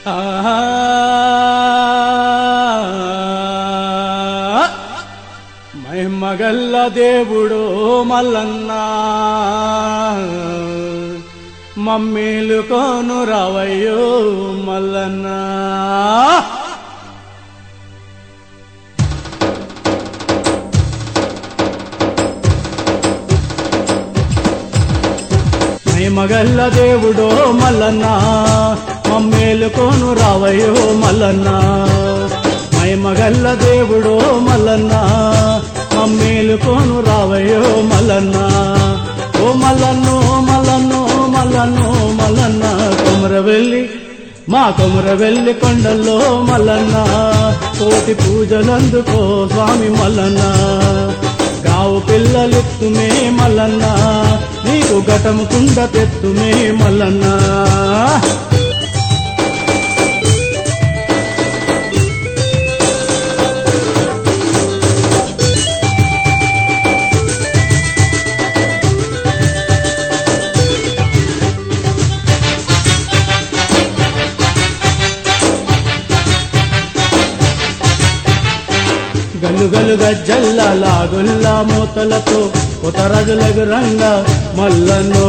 ఆహా. మహిమగల్ల దేవుడు మల్లన్న మమ్మీలు కోను రావయ్యో మల్లన్న మహిమగల్ల దేవుడో మల్లన్న మమ్మేలు కోను రావయ్యో మల్లన్న మహిమగల్ల దేవుడో మల్లన్న మమ్మేలు కోను రావయ్యో మల్లన్న ఓ మల్లన్నో మల్లన్నో మల్లన్నో మల్లన్న కొమర వెళ్ళి మా కొమర వెళ్ళి కొండల్లో మల్లన్న కోటి పూజలందుకో స్వామి మల్లన్న గావు పిల్లలెత్తుమే మల్లన్న నీకు ఘటము కుండ తెత్తుమే మల్లన్న గలుగలు గజ్జల్ల లాగుల్ల మూతలతో ఉతరజులకు రంగ మల్లన్నో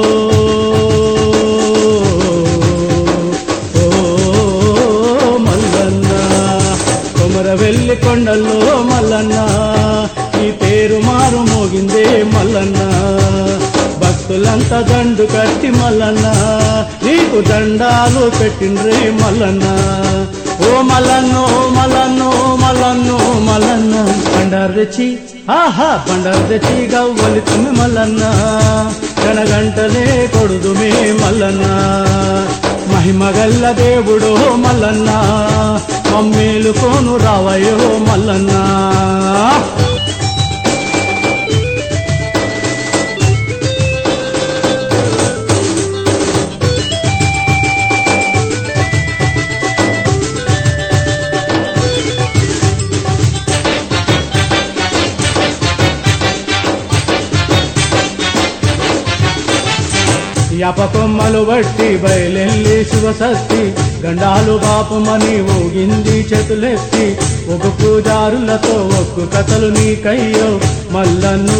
ఓ మల్లన్న కొమర వెళ్ళి కొండల్లో మల్లన్న ఈ పేరు మారు మోగిందే మల్లన్న భక్తులంతా దండు కట్టి మల్లన్న నీకు దండాలు పెట్టిండ్రే మల్లన్న ఓ మల్లన్నో మల్లన్నో మల్లన్నో మల్లన్న బండారు తెచ్చి ఆహా బండారు తెచ్చి గవ్వలి తుమ్మి మల్లన్న గణగంటలే కొడుదుమే మల్లన్న మహిమగల్ల దేవుడో మల్లన్న మమ్మేలు కోను రావయో మల్లన్న యాపకొమ్మలు బట్టి బయలెల్లి శివసత్తి గండాలు పాపమని ఊగింది చేతులెత్తి ఒక పూజారులతో ఒక్కు కథలు నీకయ్యో మల్లన్ను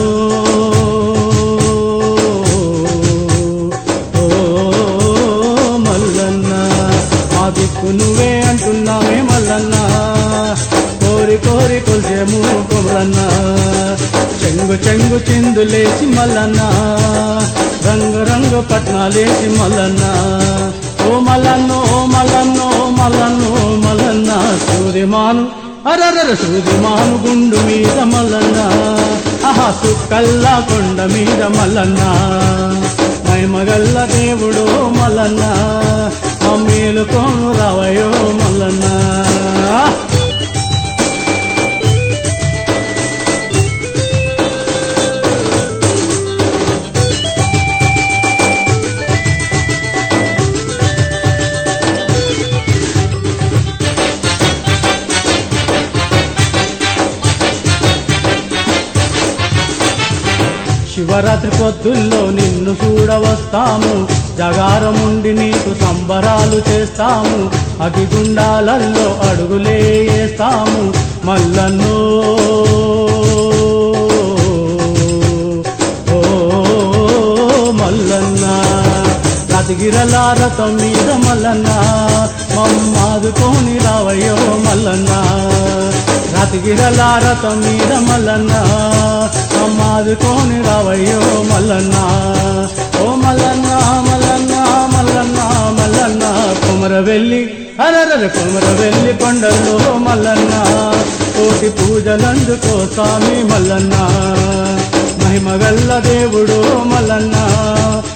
ఓ మల్లన్న మా దిక్కు నువ్వే అంటున్నామే మల్లన్న కోరి కోరి కొల్చేము కొమరన్న చెంగు చెంగు చిందులేసి మల్లన్న రంగు రంగు పట్నాలేసి మల్లన్న ఓ మల్లన్నో మల్లన్నో మల్లన్నో మల్లన్న సూర్యమాను అరరర సూర్యమాను గుండు మీద మల్లన్న ఆహా సుక్కల్లా కొండ మీద మల్లన్న మహిమగల్ల దేవుడు మల్లన్న మమ్మీలు కోను రావయో మల్లన్న శివరాత్రి పొద్దుల్లో నిన్ను చూడవస్తాము జగారముండి నీకు సంబరాలు చేస్తాము అగిగుండాలల్లో అడుగులే వేస్తాము మల్లన్నో ఓ మల్లన్న రతిగిరలారతం మీద మల్లన్న మమ్మాదుకోని రావయ్యో మల్లన్న రతిగిరలారతం మీద మల్లన్న మమ్మాదుకోని రావయ్యో మల్లన్న ఓ మల్లన్న మల్లన్న మల్లన్న మల్లన్న కుమర వెళ్ళి అరరర కుమర వెళ్ళి కొండల్లో మల్లన్న కోటి పూజలందుకో స్వామి మల్లన్న మహిమగల్ల దేవుడు మల్లన్న